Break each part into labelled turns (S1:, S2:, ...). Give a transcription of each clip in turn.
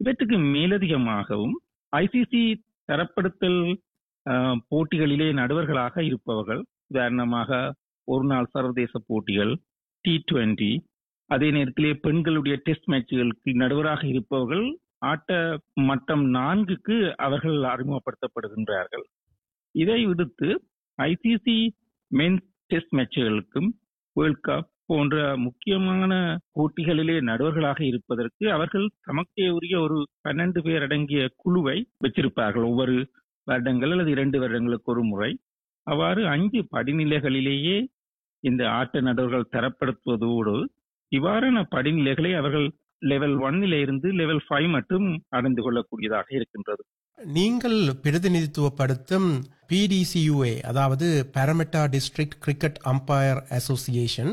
S1: இவற்றுக்கு மேலதிகமாகவும் ஐசிசி தரப்படுத்தல் அஹ், போட்டிகளிலே நடுவர்களாக இருப்பவர்கள் உதாரணமாக ஒரு நாள் சர்வதேச போட்டிகள் டி டுவெண்டி அதே நேரத்திலே பெண்களுடைய டெஸ்ட் மேட்சுகளுக்கு நடுவராக இருப்பவர்கள் ஆட்ட மட்டம் நான்குக்கு அவர்கள் அறிமுகப்படுத்தப்படுகின்றார்கள் இதை விடுத்து ஐசிசி மென்ஸ் டெஸ்ட் மேட்சுகளுக்கும் வேர்ல்ட் கப் போன்ற முக்கியமான போட்டிகளிலே நடுவர்களாக இருப்பதற்கு அவர்கள் தமக்கே உரிய ஒரு பன்னெண்டு பேர் அடங்கிய குழுவை வச்சிருப்பார்கள் ஒவ்வொரு வருடங்கள் அல்லது இரண்டு வருடங்களுக்கு ஒரு முறை அவ்வாறு அஞ்சு படிநிலைகளிலேயே இந்த ஆட்ட நடுவர்கள் தரப்படுத்துவதோடு இவ்வாறான படிநிலைகளை அவர்கள் லெவல் ஒன்னில இருந்து லெவல் ஃபைவ் மட்டும் அடைந்து கொள்ளக்கூடியதாக இருக்கின்றது
S2: நீங்கள் பிரதிநிதித்துவப்படுத்தும் பிடிசியுஏ அதாவது Parramatta district cricket umpire association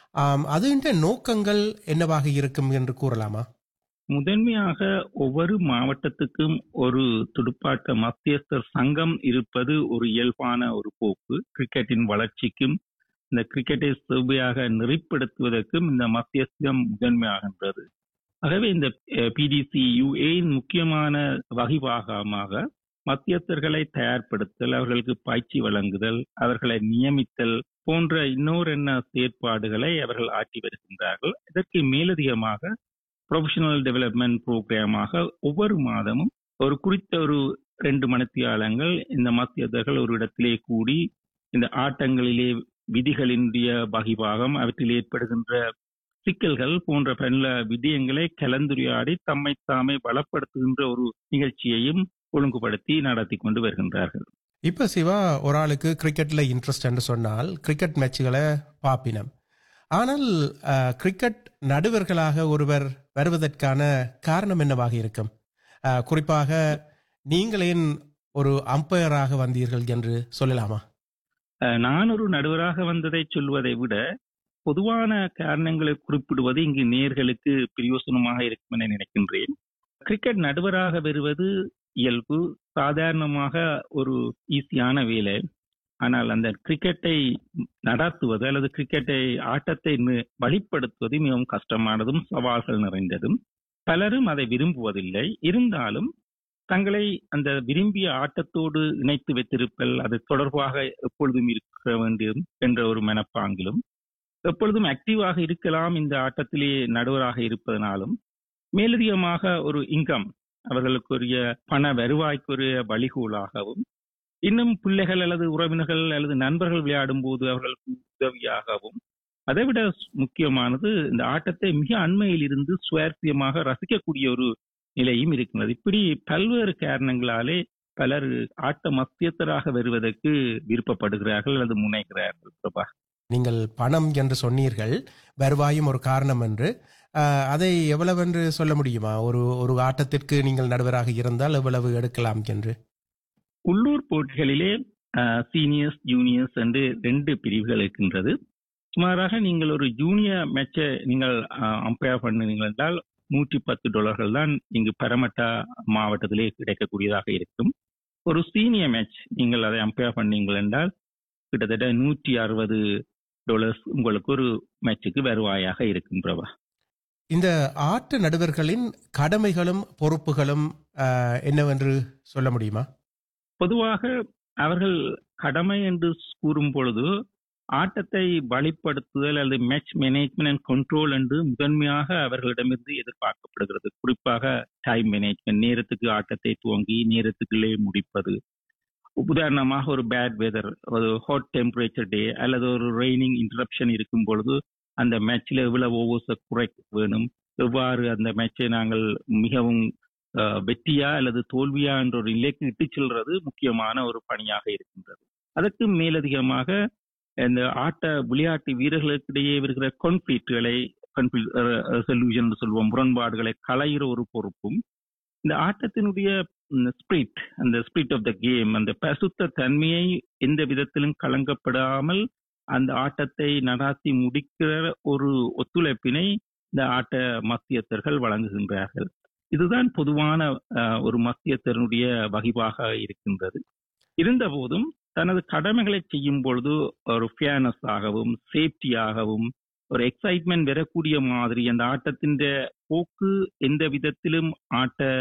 S2: அதுன்ற நோக்கங்கள் என்னவாக இருக்கும் என்று கூறலாமா
S1: முதன்மையாக ஒவ்வொரு மாவட்டத்துக்கும் ஒரு துடுப்பாட்ட மத்தியஸ்தர் சங்கம் இருப்பது ஒரு இயல்பான ஒரு போக்கு கிரிக்கெட்டின் வளர்ச்சிக்கும் இந்த கிரிக்கெட்டை செவ்வையாக நெறிப்படுத்துவதற்கும் இந்த மத்தியஸ்தம் முதன்மையாகின்றது ஆகவே இந்த பிடிசி யுஏயின் முக்கியமான வகைபாகமாக மத்தியஸ்தர்களை தயார்படுத்தல் அவர்களுக்கு பயிற்சி வழங்குதல் அவர்களை நியமித்தல் போன்ற இன்னொரு என்ன செயற்பாடுகளை அவர்கள் ஆற்றி வருகின்றார்கள் இதற்கு மேலதிகமாக ப்ரொஃபஷனல் டெவலப்மெண்ட் ப்ரோக்ராமாக ஒவ்வொரு மாதமும் ஒரு குறித்த ஒரு ரெண்டு மணித்தியாலங்கள் இந்த மத்தியதர்கள் ஒரு இடத்திலே கூடி இந்த ஆட்டங்களிலே விதிகளினுடைய வகிபாகம் அவற்றில் ஏற்படுகின்ற சிக்கல்கள் போன்ற பல விடயங்களை கலந்துரையாடி தம்மை தாமே பலப்படுத்துகின்ற ஒரு நிகழ்ச்சியையும் ஒழுங்குபடுத்தி நடத்தி கொண்டு வருகின்றார்கள்
S2: இப்ப சிவா ஒரு ஆளுக்கு கிரிக்கெட்ல இன்ட்ரெஸ்ட் என்று சொன்னால் கிரிக்கெட் மேட்சுகளை பாப்பினம் ஆனால் அஹ், கிரிக்கெட் நடுவர்களாக ஒருவர் வருவதற்கான காரணம் என்னவாக இருக்கும் அஹ், குறிப்பாக நீங்கள் ஏன் ஒரு அம்பையராக வந்தீர்கள் என்று சொல்லலாமா
S1: அஹ், நான் ஒரு நடுவராக வந்ததை சொல்வதை விட பொதுவான காரணங்களை குறிப்பிடுவது இங்கு நேர்களுக்கு பிரயோசனமாக இருக்கும் என நினைக்கின்றேன் கிரிக்கெட் நடுவராக வருவது இயல்பு சாதாரணமாக ஒரு ஈஸியான வேலை ஆனால் அந்த கிரிக்கெட்டை நடத்துவது அல்லது கிரிக்கெட்டை ஆட்டத்தை நி- வழிப்படுத்துவது மிகவும் கஷ்டமானதும் சவால்கள் நிறைந்ததும் பலரும் அதை விரும்புவதில்லை இருந்தாலும் தங்களை அந்த விரும்பிய ஆட்டத்தோடு இணைத்து வைத்திருப்பல் அது தொடர்பாக எப்பொழுதும் இருக்க வேண்டும் என்ற ஒரு மனப்பாங்கிலும் எப்பொழுதும் ஆக்டிவாக இருக்கலாம் இந்த ஆட்டத்திலே நடுவராக இருப்பதனாலும் மேலதிகமாக ஒரு இன்கம் அவர்களுக்குரிய பண வருவாய்க்குரிய வழிகோலாகவும் இன்னும் பிள்ளைகள் அல்லது உறவினர்கள் அல்லது நண்பர்கள் விளையாடும் போது அவர்களுக்கு உதவியாகவும் அதைவிட முக்கியமானது இந்த ஆட்டத்தை மிக அண்மையில் இருந்து சுவாரஸ்யமாக ரசிக்கக்கூடிய ஒரு நிலையும் இருக்கிறது இப்படி பல்வேறு காரணங்களாலே பலர் ஆட்ட மத்தியத்தராக வருவதற்கு விருப்பப்படுகிறார்கள் அல்லது முனைகிறார்கள் பிரபா
S2: நீங்கள் பணம் என்று சொன்னீர்கள் வருவாயும் ஒரு காரணம் என்று அஹ், அதை எவ்வளவென்று சொல்ல முடியுமா ஒரு ஒரு ஆட்டத்திற்கு நீங்கள் நடுவராக இருந்தால் எவ்வளவு எடுக்கலாம் என்று
S1: உள்ளூர் போட்டிகளிலே சீனியர்ஸ் ஜூனியர்ஸ் என்று ரெண்டு பிரிவுகள் இருக்கின்றது சுமாராக நீங்கள் ஒரு ஜூனியர் மேட்சை நீங்கள் அம்பையர் பண்ணுவீர்கள் என்றால் நூற்றி பத்து டாலர்கள் தான் இங்கு பரமட்டா மாவட்டத்திலே கிடைக்கக்கூடியதாக இருக்கும் ஒரு சீனியர் மேட்ச் நீங்கள் அதை அம்பையர் பண்ணீங்கள் என்றால் கிட்டத்தட்ட நூற்றி அறுபது டாலர்ஸ் உங்களுக்கு ஒரு மேட்சுக்கு வருவாயாக இருக்கும் பிரபா
S2: இந்த ஆட்ட நடுவர்களின் கடமைகளும் பொறுப்புகளும் அஹ், என்னவென்று சொல்ல முடியுமா
S1: பொதுவாக அவர்கள் கடமை என்று கூறும் பொழுது ஆட்டத்தை வழிப்படுத்துதல் அல்லது மேட்ச் மேனேஜ்மெண்ட் அண்ட் கண்ட்ரோல் என்று முதன்மையாக அவர்களிடமிருந்து எதிர்பார்க்கப்படுகிறது குறிப்பாக டைம் மேனேஜ்மெண்ட் நேரத்துக்கு ஆட்டத்தை துவங்கி நேரத்துக்குள்ளே முடிப்பது உதாரணமாக ஒரு பேட் வெதர் ஒரு ஹாட் டெம்பரேச்சர் டே அல்லது ஒரு ரெய்னிங் இன்டரப்ஷன் இருக்கும் பொழுது அந்த மேட்ச்ல எவ்வளவு ஓவர்ஸை குறைக்க வேணும் எவ்வாறு அந்த மேட்சை நாங்கள் மிகவும் அஹ், வெற்றியா அல்லது தோல்வியா என்ற ஒரு நிலைக்கு இட்டு செல்றது முக்கியமான ஒரு பணியாக இருக்கின்றது அதற்கு மேலதிகமாக இந்த ஆட்ட விளையாட்டு வீரர்களுக்கிடையே இருக்கிற கான்ஃபிளிக்ட்களை சொல்யூஷன் சொல்லுவோம் முரண்பாடுகளை களையிற ஒரு பொறுப்பும் இந்த ஆட்டத்தினுடைய ஸ்பிரிட் அந்த ஸ்பிரிட் ஆஃப் த கேம் அந்த பசுத்த தன்மையை எந்த விதத்திலும் கலங்கப்படாமல் அந்த ஆட்டத்தை நடாத்தி முடிக்கிற ஒரு ஒத்துழைப்பினை இந்த ஆட்ட மத்தியஸ்தர்கள் வழங்குகின்றார்கள் இதுதான் பொதுவான அஹ், ஒரு மத்தியஸ்தருடைய வகிவாக இருக்கின்றது இருந்த போதும் தனது கடமைகளை செய்யும் பொழுது ஒரு ஃபேர்னஸ் ஆகவும் சேஃப்டியாகவும் ஒரு எக்ஸைட்மெண்ட் வரக்கூடிய மாதிரி அந்த ஆட்டத்தின் போக்கு எந்த விதத்திலும் ஆட்ட